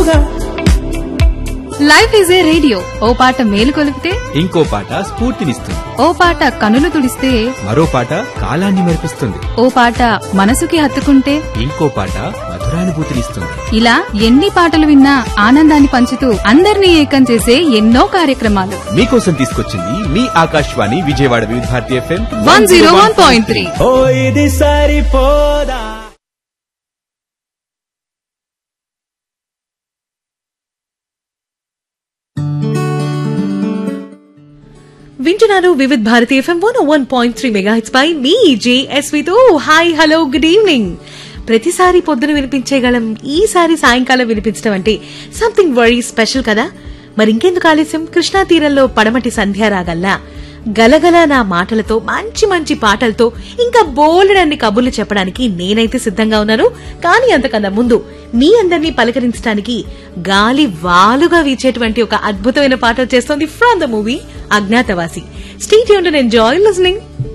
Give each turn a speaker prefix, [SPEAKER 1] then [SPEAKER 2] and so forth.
[SPEAKER 1] తోడుగా
[SPEAKER 2] life is a radio ఓ పాట మేలు కొలిపితే
[SPEAKER 3] ఇంకో పాట స్ఫూర్తినిస్తుంది
[SPEAKER 2] ఓ పాట కనులు తుడిస్తే
[SPEAKER 3] మరో పాట కాలాన్ని మెరిపిస్తుంది
[SPEAKER 2] ఓ పాట మనసుకి హత్తుకుంటే
[SPEAKER 3] ఇంకో పాట మధురానుభూతినిస్తుంది
[SPEAKER 2] ఇలా ఎన్ని పాటలు విన్నా ఆనందాన్ని పంచుతూ అందరినీ ఏకం చేసే ఎన్నో కార్యక్రమాలు
[SPEAKER 3] మీకోసం తీసుకొచ్చింది మీ Akashvani Vijayawada Vividh Bharati FM
[SPEAKER 2] one zero one point three
[SPEAKER 1] ఓ ఇది సరిపోదా
[SPEAKER 4] వింటున్నారు Vividh Bharati FM one one point three mega hits పై మీ జేఎస్వితో హాయ్ హలో గుడ్ ఈవినింగ్ ప్రతిసారి పొద్దున వినిపించేగలం ఈసారి సాయంకాలం వినిపించడం అంటే సంథింగ్ వెరీ స్పెషల్ కదా మరి ఇంకెందుకు ఆలస్యం కృష్ణా తీరంలో పడమటి సంధ్యారాగల్లా గలగల నా మాటలతో మంచి మంచి పాటలతో ఇంకా బోలెడన్ని కబుర్లు చెప్పడానికి నేనైతే సిద్ధంగా ఉన్నాను కానీ అంతకన్నా ముందు మీ అందరినీ పలకరించడానికి గాలి వాలుగా వీచేటువంటి ఒక అద్భుతమైన పాట చేస్తోంది from the movie Agnyaathavaasi stay యూన్ ఎంజాయ్ లిజనింగ్